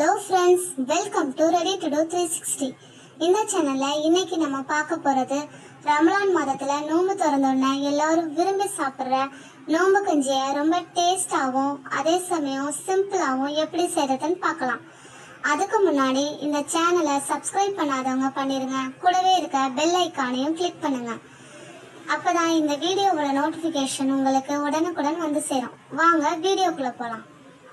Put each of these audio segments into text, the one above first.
hello friends welcome to ready to do three sixty இந்த சேனலில் இன்னைக்கு நம்ம பார்க்க போகிறது ரமலான் மாதத்தில் நோன்பு திறந்தோடனே எல்லாரும் விரும்பி சாப்பிட்ற நோன்பு கஞ்சியை ரொம்ப டேஸ்டாகவும் அதே சமயம் சிம்பிளாகவும் எப்படி செய்கிறதுன்னு பார்க்கலாம் அதுக்கு முன்னாடி இந்த சேனலை சப்ஸ்கிரைப் பண்ணாதவங்க பண்ணிடுங்க கூடவே இருக்க பெல் ஐக்கானையும் கிளிக் பண்ணுங்க அப்பதான் இந்த வீடியோவோட நோட்டிஃபிகேஷன் உங்களுக்கு உடனுக்குடன் வந்து சேரும் வாங்க வீடியோக்குள்ளே போகலாம்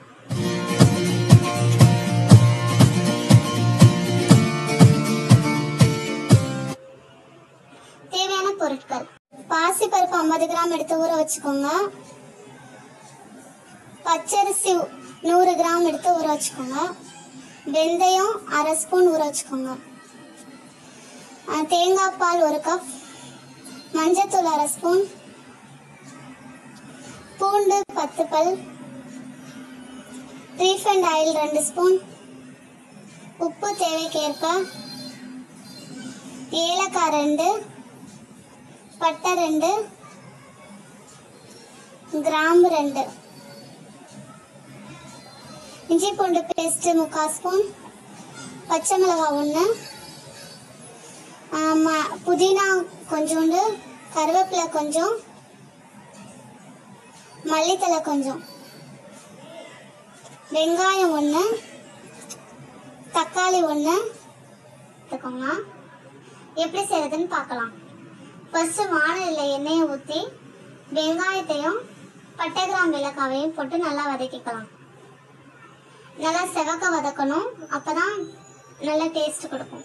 தேவையான பொருட்கள் பாசிப்பருப்பு ஐம்பது கிராம் எடுத்து ஊற வச்சுக்கோங்க பச்சரிசி நூறு கிராம் எடுத்து ஊற வச்சுக்கோங்க வெந்தயம் அரை ஸ்பூன் ஊற வச்சுக்கோங்க அஹ் தேங்காய் பால் ஒரு கப் மஞ்சத்தூள் அரை ஸ்பூன் பூண்டு பத்து பல் ரீஃபண்ட் ஆயில் ரெண்டு ஸ்பூன் உப்பு தேவைக்கேற்ப ஏலக்காய் ரெண்டு பட்டை ரெண்டு கிராம்பு ரெண்டு இஞ்சி பூண்டு பேஸ்ட்டு முக்கால் ஸ்பூன் பச்சை மிளகாய் ஒன்று புதினா கொஞ்சோண்டு கருவேப்பிலை கொஞ்சம் மல்லித்தலை கொஞ்சம் வெங்காயம் ஒன்று தக்காளி ஒன்று எடுத்துக்கோங்க எப்படி செய்யறதுன்னு பார்க்கலாம் ஃபர்ஸ்ட் வானலில் எண்ணெயை ஊற்றி வெங்காயத்தையும் பட்டை கிராம்பு ஏலக்காவையும் போட்டு நல்லா வதக்கிக்கலாம் நல்லா செவக்க வதக்கணும் அப்பதான் நல்ல டேஸ்ட் கொடுக்கும்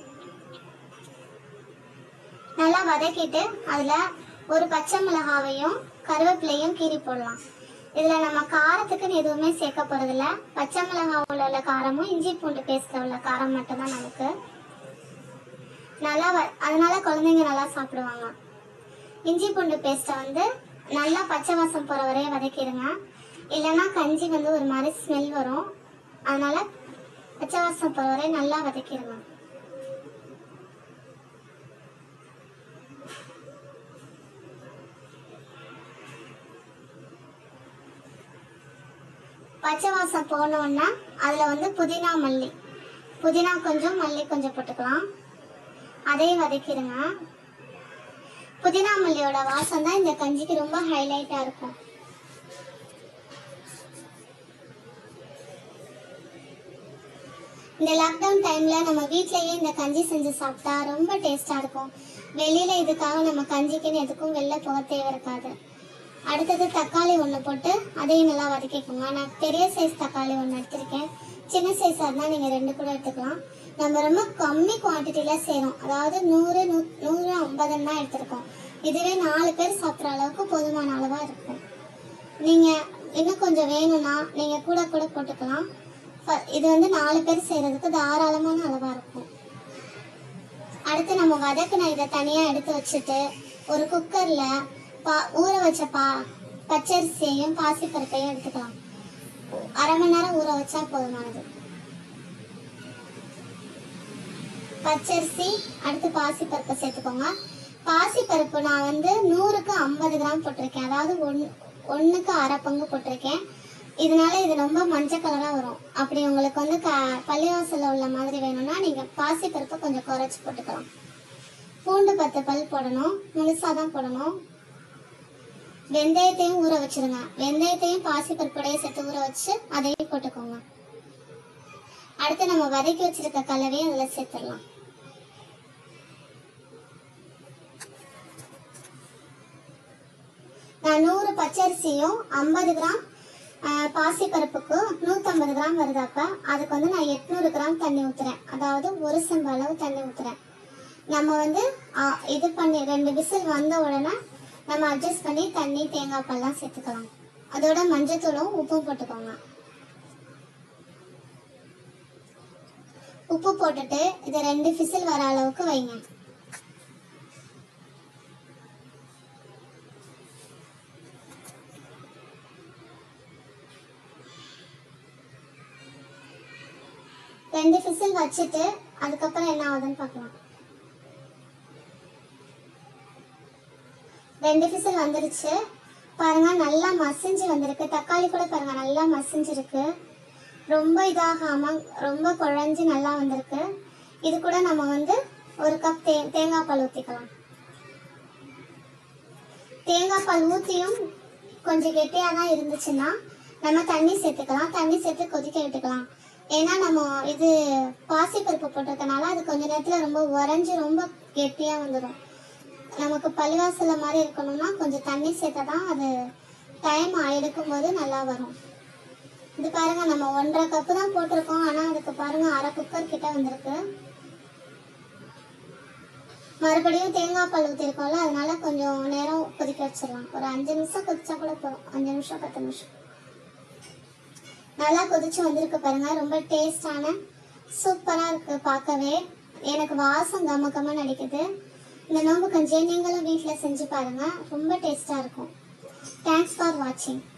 நல்லா வதக்கிட்டு அதில் ஒரு பச்சை மிளகாவையும் கருவேப்பிலையும் கீறி போடலாம் இதில் நம்ம காரத்துக்குன்னு எதுவுமே சேர்க்க போகிறதில்ல பச்சை மிளகாவில் உள்ள காரமும் இஞ்சி பூண்டு பேஸ்ட்டில் உள்ள காரம் மட்டும்தான் நமக்கு நல்லா வ அதனால குழந்தைங்க நல்லா சாப்பிடுவாங்க இஞ்சி பூண்டு பேஸ்ட்டை வந்து நல்லா பச்சை வாசம் போகிற வரைய வதக்கிடுங்க இல்லைன்னா கஞ்சி வந்து ஒரு மாதிரி ஸ்மெல் வரும் அதனால பச்சை வாசம் போகிற வரைய நல்லா வதக்கிடுங்க பச்சை வாசம் போனோன்னா அதில் வந்து புதினா மல்லி புதினா கொஞ்சம் மல்லி கொஞ்சம் போட்டுக்கலாம் அதையும் வதக்கிடுங்க புதினா மல்லியோட வாசம் தான் இந்த கஞ்சிக்கு ரொம்ப ஹைலைட்டாக இருக்கும் இந்த லாக்டவுன் டைமில் நம்ம வீட்டிலேயே இந்த கஞ்சி செஞ்சு சாப்பிட்டா ரொம்ப டேஸ்ட்டாக இருக்கும் வெளியில் இதுக்காக நம்ம கஞ்சிக்குன்னு எதுக்கும் வெளில போக தேவை இருக்காது அடுத்தது தக்காளி ஒன்று போட்டு அதையும் நல்லா வதக்கிக்கோங்க நான் பெரிய சைஸ் தக்காளி ஒன்று எடுத்திருக்கேன் சின்ன சைஸாக இருந்தால் நீங்கள் ரெண்டு கூட எடுத்துக்கலாம் நம்ம ரொம்ப கம்மி குவான்டிட்டியில் செய்கிறோம் அதாவது நூறு நூ நூறு ஐம்பதுன்னு தான் எடுத்திருக்கோம் இதுவே நாலு பேர் சாப்பிட்ற அளவுக்கு போதுமான அளவாக இருக்கும் நீங்கள் இன்னும் கொஞ்சம் வேணும்னா நீங்கள் கூட கூட போட்டுக்கலாம் ஃப- இது வந்து நாலு பேர் செய்கிறதுக்கு தாராளமான அளவாக இருக்கும் அடுத்து நம்ம வதக்குன இதை தனியாக எடுத்து வச்சுட்டு ஒரு குக்கரில் பா ஊற வச்ச பா பச்சரிசியையும் பாசிப்பருப்பையும் எடுத்துக்கலாம் அரை மணி நேரம் ஊற வச்சா போதுமானது பச்சரிசி அடுத்து பாசிப்பருப்பை சேர்த்துக்கோங்க பாசிப்பருப்பு நான் வந்து நூறுக்கு ஐம்பது கிராம் போட்டிருக்கேன் அதாவது ஒன் ஒன்றுக்கு அரை பங்கு போட்டிருக்கேன் இதனால இது ரொம்ப மஞ்சள் கலராக வரும் அப்படி உங்களுக்கு வந்து க பள்ளிவாசலில் உள்ள மாதிரி வேணும்னா நீங்கள் பாசிப்பருப்பை கொஞ்சம் குறைச்சி போட்டுக்கலாம் பூண்டு பத்து பல் போடணும் முழுசாக தான் போடணும் வெந்தயத்தையும் ஊற வச்சிருங்க வெந்தயத்தையும் பாசிப்பருப்போடையே சேர்த்து ஊற வச்சு அதையும் போட்டுக்கோங்க அடுத்து நம்ம வதக்கி வச்சிருக்க கலவையை அதில் சேர்த்துடலாம் நான் நூறு பச்சரிசியும் ஐம்பது கிராம் ஆஹ், பாசிப்பருப்புக்கு நூற்றம்பது கிராம் வருதாப்ப அதுக்கு வந்து நான் எட்நூறு கிராம் தண்ணி ஊற்றுறேன் அதாவது ஒரு செம்பு அளவு தண்ணி ஊற்றுறேன் நம்ம வந்து ஆஹ், இது பண்ணி ரெண்டு விசில் வந்த உடனே நம்ம அட்ஜஸ்ட் பண்ணி தண்ணி தேங்காய் பால்லாம் சேர்த்துக்கலாம் அதோட மஞ்சத்தூளும் உப்பும் போட்டுக்கோங்க உப்பு போட்டுட்டு இதை ரெண்டு விசில் வர அளவுக்கு வைங்க ரெண்டு விசில் வச்சுட்டு அதுக்கப்புறம் என்ன ஆகுதுன்னு பார்க்கலாம் ரெண்டு விசில் வந்துருச்சு பாருங்க நல்லா மசிஞ்சு வந்திருக்கு தக்காளி கூட பாருங்க நல்லா மசிஞ்சிருக்கு ரொம்ப இதாகாம ரொம்ப குழஞ்சி நல்லா வந்திருக்கு இது கூட நம்ம வந்து ஒரு கப் தே தேங்காய் பால் ஊற்றிக்கலாம் தேங்காய் பால் ஊற்றியும் கொஞ்சம் கெட்டியாக தான் இருந்துச்சுன்னா நம்ம தண்ணி சேர்த்துக்கலாம் தண்ணி சேர்த்து கொதிக்க விட்டுக்கலாம் ஏன்னா நம்ம இது பாசிப்பருப்பு போட்டிருக்கனால அது கொஞ்ச நேரத்தில் ரொம்ப உறைஞ்சி ரொம்ப கெட்டியாக வந்துடும் நமக்கு பள்ளிவாசல மாதிரி இருக்கணும்னா கொஞ்சம் தண்ணி சேர்த்தா தான் அது டைம் எடுக்கும்போது நல்லா வரும் இது பாருங்க நம்ம ஒன்றரை கப்பு தான் போட்டிருக்கோம் ஆனால் அதுக்கு பாருங்க அரை குக்கர் கிட்ட வந்திருக்கு மறுபடியும் தேங்காய் பால் ஊற்றிருக்கோம்ல அதனால கொஞ்சம் நேரம் கொதிக்க வச்சிடலாம் ஒரு அஞ்சு நிமிஷம் கொதிச்சா கூட போதும் அஞ்சு நிமிஷம் பத்து நிமிஷம் நல்லா கொதிச்சு வந்திருக்கு பாருங்க ரொம்ப டேஸ்டான சூப்பராக இருக்கு பார்க்கவே எனக்கு வாசம் கம கமன்னு அடிக்குது இந்த நோம்பு கஞ்சியை நீங்களும் வீட்டில் செஞ்சு பாருங்க ரொம்ப டேஸ்டாக இருக்கும் தேங்க்ஸ் ஃபார் வாட்சிங்